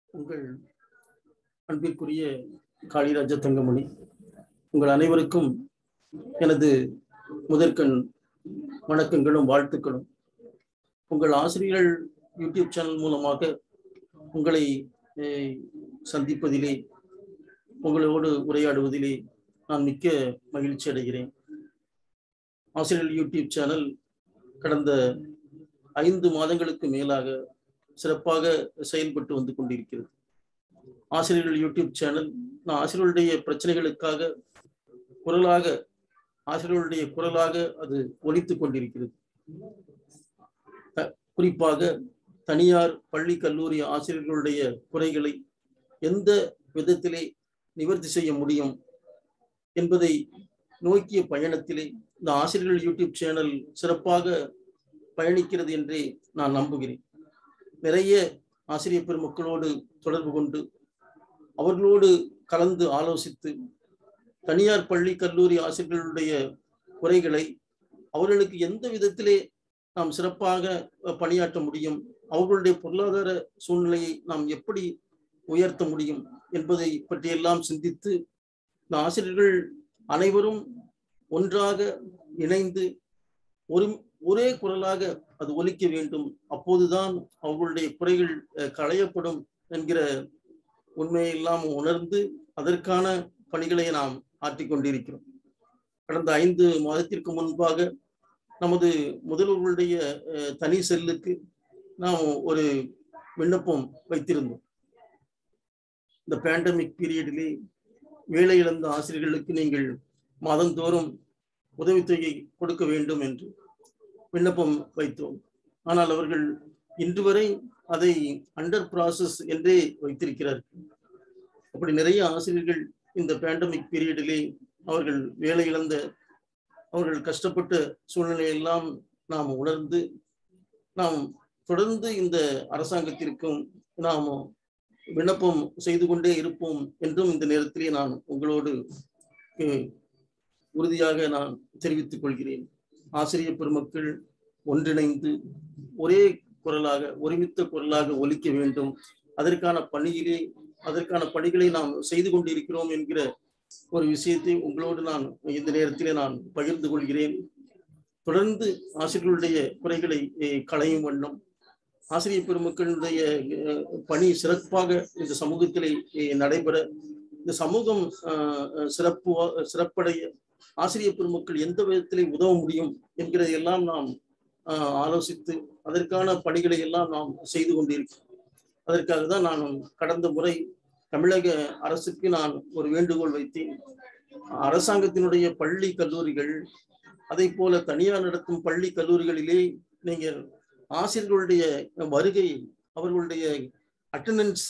உங்கள் அன்பிற்குரிய காளிராஜ தங்கமணி உங்கள் அனைவருக்கும் எனது முதற்கண் வணக்கங்களும் வாழ்த்துக்களும் உங்கள் ஆசிரியர்கள் யூடியூப் சேனல் மூலமாக உங்களை அஹ், சந்திப்பதிலே உங்களோடு உரையாடுவதிலே நான் மிக்க மகிழ்ச்சி அடைகிறேன் ஆசிரியர்கள் யூடியூப் சேனல் கடந்த ஐந்து மாதங்களுக்கு மேலாக சிறப்பாக செயல்பட்டு வந்து கொண்டிருக்கிறது ஆசிரியர்கள் யூடியூப் சேனல் நான் ஆசிரியர்களுடைய பிரச்சனைகளுக்காக குரலாக ஆசிரியர்களுடைய குரலாக அது ஒலித்துக் கொண்டிருக்கிறது த- குறிப்பாக தனியார் பள்ளி கல்லூரி ஆசிரியர்களுடைய குறைகளை எந்த விதத்திலே நிவர்த்தி செய்ய முடியும் என்பதை நோக்கிய பயணத்திலே இந்த ஆசிரியர்கள் யூடியூப் சேனல் சிறப்பாக பயணிக்கிறது என்றே நான் நம்புகிறேன் நிறைய ஆசிரியர் பெருமக்களோடு தொடர்பு கொண்டு அவர்களோடு கலந்து ஆலோசித்து தனியார் பள்ளி கல்லூரி ஆசிரியர்களுடைய குறைகளை அவர்களுக்கு எந்த விதத்திலே நாம் சிறப்பாக அஹ், பணியாற்ற முடியும் அவர்களுடைய பொருளாதார சூழ்நிலையை நாம் எப்படி உயர்த்த முடியும் என்பதை பற்றியெல்லாம் சிந்தித்து இந்த ஆசிரியர்கள் அனைவரும் ஒன்றாக இணைந்து ஒரு ஒரே குரலாக அது ஒலிக்க வேண்டும் அப்போதுதான் அவர்களுடைய குறைகள் அஹ், களையப்படும் என்கிற உண்மையெல்லாம் உணர்ந்து அதற்கான பணிகளை நாம் ஆற்றிக் கொண்டிருக்கிறோம் கடந்த ஐந்து மாதத்திற்கு முன்பாக நமது முதல்வர்களுடைய அஹ், தனி செல்லுக்கு நாம் ஒரு விண்ணப்பம் வைத்திருந்தோம் இந்த பேண்டமிக் பீரியடிலே வேலை இழந்த ஆசிரியர்களுக்கு நீங்கள் மாதந்தோறும் உதவித்தொகை கொடுக்க வேண்டும் என்று விண்ணப்பம் வைத்தோம் ஆனால் அவர்கள் இன்று வரை அதை அண்டர் ப்ராசஸ் என்றே வைத்திருக்கிறார்கள் அப்படி நிறைய ஆசிரியர்கள் இந்த பேண்டமிக் பீரியடிலே அவர்கள் வேலை இழந்த அவர்கள் கஷ்டப்பட்ட சூழ்நிலையெல்லாம் நாம் உணர்ந்து நாம் தொடர்ந்து இந்த அரசாங்கத்திற்கும் நாம் விண்ணப்பம் செய்து கொண்டே இருப்போம் என்றும் இந்த நேரத்திலே நான் உங்களோடு அஹ், உறுதியாக நான் தெரிவித்துக் கொள்கிறேன் ஆசிரியர் பெருமக்கள் ஒன்றிணைந்து ஒரே குரலாக ஒருமித்த குரலாக ஒலிக்க வேண்டும் அதற்கான பணியிலே அதற்கான பணிகளை நாம் செய்து கொண்டிருக்கிறோம் என்கிற ஒரு விஷயத்தை உங்களோடு நான் இந்த நேரத்திலே நான் பகிர்ந்து கொள்கிறேன் தொடர்ந்து ஆசிரியர்களுடைய குறைகளை அஹ், களையும் வண்ணம் ஆசிரியர் பெருமக்களுடைய அஹ், பணி சிறப்பாக இந்த சமூகத்திலே அஹ், நடைபெற இந்த சமூகம் அஹ், அஹ், சிறப்பு சிறப்படைய ஆசிரியர் பெருமக்கள் எந்த விதத்திலே உதவ முடியும் என்கிறதை எல்லாம் நாம் ஆஹ், ஆலோசித்து அதற்கான பணிகளை எல்லாம் நாம் செய்து கொண்டிருக்கிறோம் அதற்காக தான் நான் கடந்த முறை தமிழக அரசுக்கு நான் ஒரு வேண்டுகோள் வைத்தேன் அரசாங்கத்தினுடைய பள்ளி கல்லூரிகள் அதை போல தனியார் நடத்தும் பள்ளி கல்லூரிகளிலே நீங்கள் ஆசிரியர்களுடைய வருகை அவர்களுடைய அட்டண்டன்ஸ்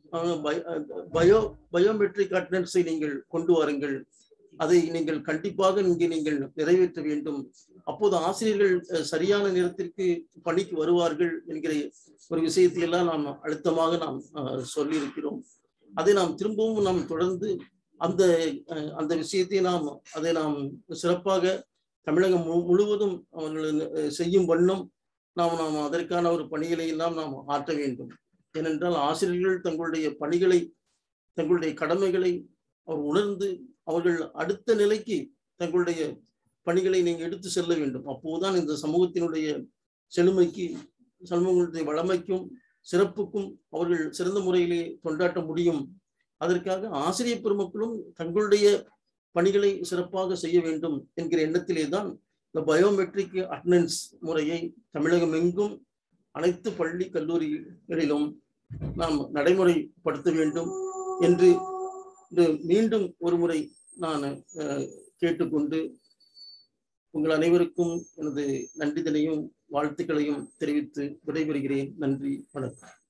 பயோ பயோமெட்ரிக் அட்டண்டன்ஸை நீங்கள் கொண்டு வாருங்கள் அதை நீங்கள் கண்டிப்பாக இங்கே நீங்கள் நிறைவேற்ற வேண்டும் அப்போது ஆசிரியர்கள் அஹ், சரியான நேரத்திற்கு பணிக்கு வருவார்கள் என்கிற ஒரு விஷயத்தை எல்லாம் நாம் அழுத்தமாக நாம் அஹ், சொல்லியிருக்கிறோம் அதை நாம் திரும்பவும் நாம் தொடர்ந்து அந்த அஹ், அந்த விஷயத்தை நாம் அதை நாம் சிறப்பாக தமிழகம் மு- முழுவதும் அவர்கள் அஹ், செய்யும் வண்ணம் நாம் நாம் அதற்கான ஒரு பணிகளை எல்லாம் நாம் ஆற்ற வேண்டும் ஏனென்றால் ஆசிரியர்கள் தங்களுடைய பணிகளை தங்களுடைய கடமைகளை அவர் உணர்ந்து அவர்கள் அடுத்த நிலைக்கு தங்களுடைய பணிகளை நீங்கள் எடுத்து செல்ல வேண்டும் அப்போதுதான் இந்த சமூகத்தினுடைய செழுமைக்கு சமூகத்தினுடைய வளமைக்கும் சிறப்புக்கும் அவர்கள் சிறந்த முறையிலே கொண்டாட்ட முடியும் அதற்காக ஆசிரியர் பெருமக்களும் தங்களுடைய பணிகளை சிறப்பாக செய்ய வேண்டும் என்கிற எண்ணத்திலே தான் இந்த பயோமெட்ரிக் அட்டண்டன்ஸ் முறையை தமிழகம் எங்கும் அனைத்து பள்ளி கல்லூரிகளிலும் நாம் நடைமுறைப்படுத்த வேண்டும் என்று இது மீண்டும் ஒரு முறை நான் அஹ், கேட்டுக்கொண்டு உங்கள் அனைவருக்கும் எனது நன்றிதனையும் வாழ்த்துக்களையும் தெரிவித்து விடைபெறுகிறேன் நன்றி வணக்கம்